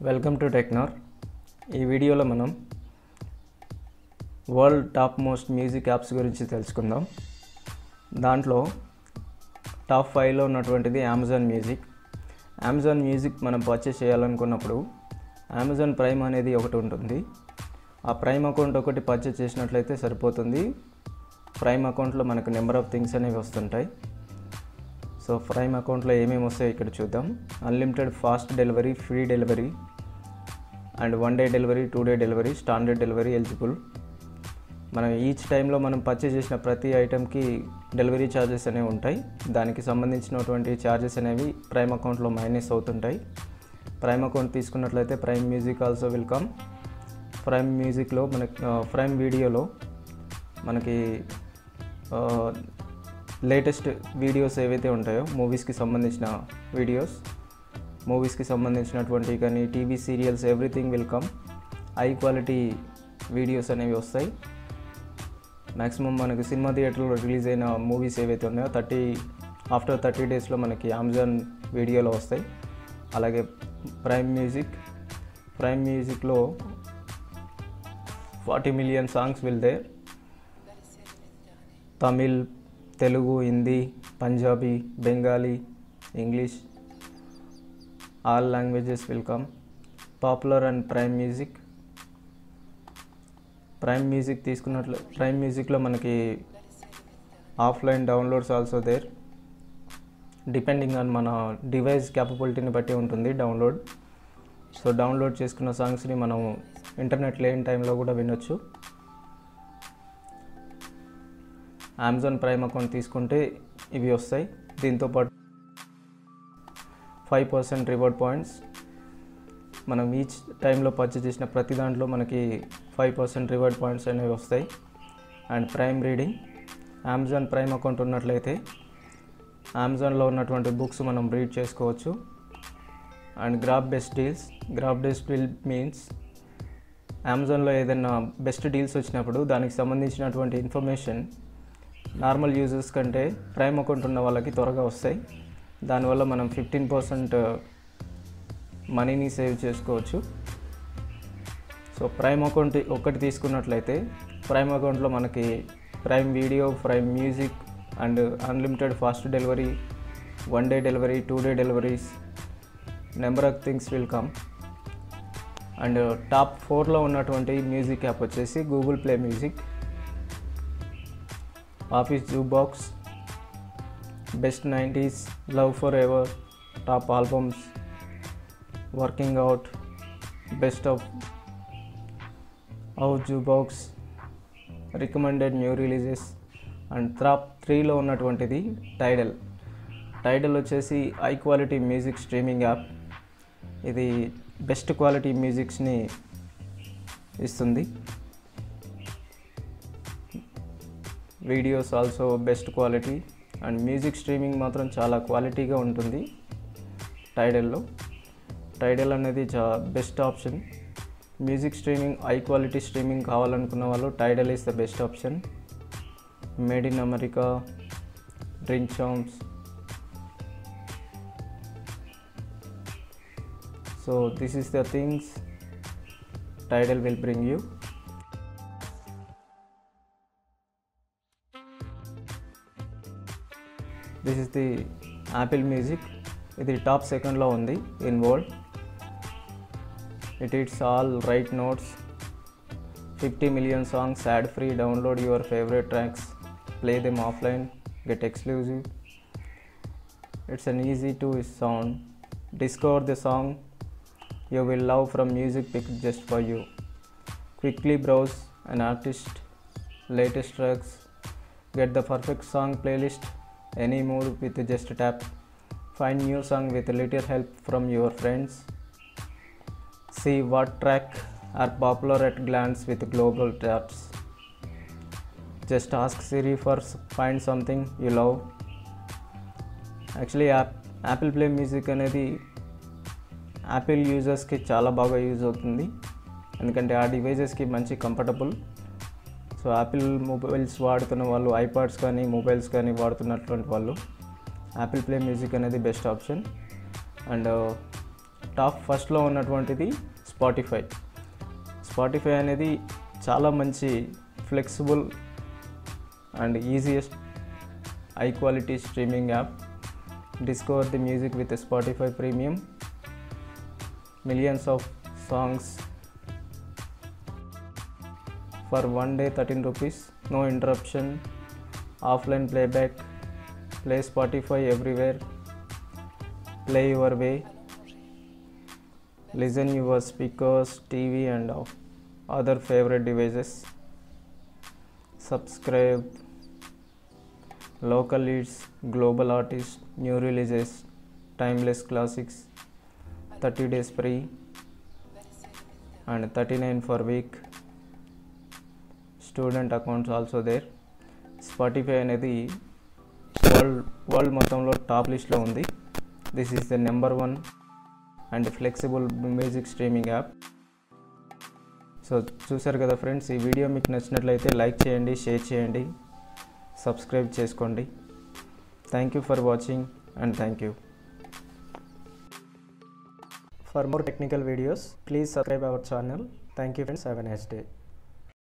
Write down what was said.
Welcome to టెక్నార్ ఈ వీడియోలో మనం world top most music apps గురించి తెలుసుకుందాం దాంట్లో టాప్ ఫైవ్లో ఉన్నటువంటిది అమెజాన్ మ్యూజిక్ అమెజాన్ మ్యూజిక్ మనం పర్చేస్ చేయాలనుకున్నప్పుడు అమెజాన్ ప్రైమ్ అనేది ఒకటి ఉంటుంది ఆ ప్రైమ్ అకౌంట్ ఒకటి పర్చేస్ చేసినట్లయితే సరిపోతుంది ప్రైమ్ అకౌంట్లో మనకు నెంబర్ ఆఫ్ థింగ్స్ అనేవి వస్తుంటాయి సో ప్రైమ్ అకౌంట్లో ఏమేమి వస్తాయో ఇక్కడ చూద్దాం unlimited fast delivery free delivery and one day delivery two day delivery standard delivery eligible మనం ఈచ్ టైంలో మనం పర్చేస్ చేసిన ప్రతి ఐటెంకి డెలివరీ ఛార్జెస్ అనేవి ఉంటాయి దానికి సంబంధించినటువంటి ఛార్జెస్ అనేవి ప్రైమ్ అకౌంట్లో మైనస్ అవుతుంటాయి ప్రైమ్ అకౌంట్ తీసుకున్నట్లయితే prime music also welcome prime మ్యూజిక్లో మనకి ప్రైమ్ వీడియోలో మనకి లేటెస్ట్ వీడియోస్ ఏవైతే ఉంటాయో మూవీస్కి సంబంధించిన వీడియోస్ మూవీస్కి సంబంధించినటువంటి కానీ TV serials everything will come high quality videos అనేవి వస్తాయి మ్యాక్సిమం మనకి సినిమా థియేటర్లో రిలీజ్ అయిన మూవీస్ ఏవైతే ఉన్నాయో థర్టీ ఆఫ్టర్ థర్టీ డేస్లో మనకి అమెజాన్ వీడియోలో వస్తాయి అలాగే ప్రైమ్ మ్యూజిక్ ప్రైమ్ మ్యూజిక్లో forty million songs will they Tamil Telugu Hindi Punjabi Bengali English all languages welcome popular and prime music prime music తీసుకున్నట్లు ప్రైమ్ మ్యూజిక్లో మనకి offline downloads also there depending on మన డివైస్ క్యాపబిలిటీని బట్టి ఉంటుంది డౌన్లోడ్ సో డౌన్లోడ్ చేసుకున్న సాంగ్స్ని మనం ఇంటర్నెట్ లేని టైంలో కూడా వినొచ్చు అమెజాన్ ప్రైమ్ అకౌంట్ తీసుకుంటే ఇవి వస్తాయి దీంతోపాటు ఫైవ్ పర్సెంట్ రివార్డ్ పాయింట్స్ మనం ఈచ్ టైంలో పర్చేస్ చేసిన ప్రతి దాంట్లో మనకి ఫైవ్ పర్సెంట్ రివార్డ్ పాయింట్స్ అనేవి వస్తాయి and prime reading Amazon prime account ఉన్నట్లయితే అమెజాన్లో ఉన్నటువంటి బుక్స్ మనం రీడ్ చేసుకోవచ్చు and grab best deals grab best deal means అమెజాన్లో ఏదైనా బెస్ట్ డీల్స్ వచ్చినప్పుడు దానికి సంబంధించినటువంటి ఇన్ఫర్మేషన్ నార్మల్ యూజర్స్ కంటే ప్రైమ్ అకౌంట్ ఉన్న వాళ్ళకి త్వరగా వస్తాయి దానివల్ల మనం ఫిఫ్టీన్ పర్సెంట్ మనీని సేవ్ చేసుకోవచ్చు సో ప్రైమ్ అకౌంట్ ఒక్కటి తీసుకున్నట్లయితే ప్రైమ్ అకౌంట్లో మనకి prime video prime music and unlimited fast delivery one day delivery two day deliveries number of things will come and top ఫోర్లో ఉన్నటువంటి మ్యూజిక్ యాప్ వచ్చేసి Google play music office jukebox best nineties love for ever top albums working out best of house jukebox recommended new releases and top త్రీలో ఉన్నటువంటిది Tidal Tidal వచ్చేసి high quality music streaming app ఇది best quality మ్యూజిక్స్ని ఇస్తుంది videos also best quality and music streaming మాత్రం చాలా క్వాలిటీగా ఉంటుంది టైడల్లో టైడల్ అనేది చా best option music streaming high quality streaming కావాలనుకున్న వాళ్ళు Tidal is the best option made in America drink champs so this is the things Tidal will bring you this is the Apple music ఇది top సెకండ్లో ఉంది in world it it's all right notes fifty million songs ad free download your favourite tracks play them offline get exclusive it's un easy to sound discover the song you will love from music picked just for you. Quickly browse an artist, latest tracks, get the perfect song playlist, any mood with just a tap. Find new song with little help from your friends. See what track are popular at glance with global taps. Just ask Siri for find something you love. Actually app Apple play music అనేది Apple యూజర్స్కి చాలా బాగా use అవుతుంది ఎందుకంటే ఆ డివైజెస్కి మంచి comfortable so Apple mobiles వాడుతున్న వాళ్ళు ఐపాడ్స్ కానీ మొబైల్స్ కానీ వాడుతున్నటువంటి వాళ్ళు యాపిల్ ప్లే మ్యూజిక్ అనేది బెస్ట్ ఆప్షన్ అండ్ టాప్ ఫస్ట్లో ఉన్నటువంటిది స్పాటిఫై స్పాటిఫై అనేది చాలా మంచి flexible and easiest high quality streaming app discover the music with Spotify premium millions of songs for one day thirteen rupees no interruption offline playback play Spotify everywhere play your way listen your speakers tv and of other favorite devices subscribe local leads global artists new releases timeless classics 30 days free and 39 for week student accounts also there Spotify అనేది world world మొత్తంలో top లిస్ట్లో ఉంది this is the number one and flexible music streaming app so చూసారు కదా friends ఈ video మీకు నచ్చినట్లయితే like చేయండి షేర్ చేయండి సబ్స్క్రైబ్ చేసుకోండి thank you for watching and thank you for more technical videos please subscribe our channel thank you friends have a nice day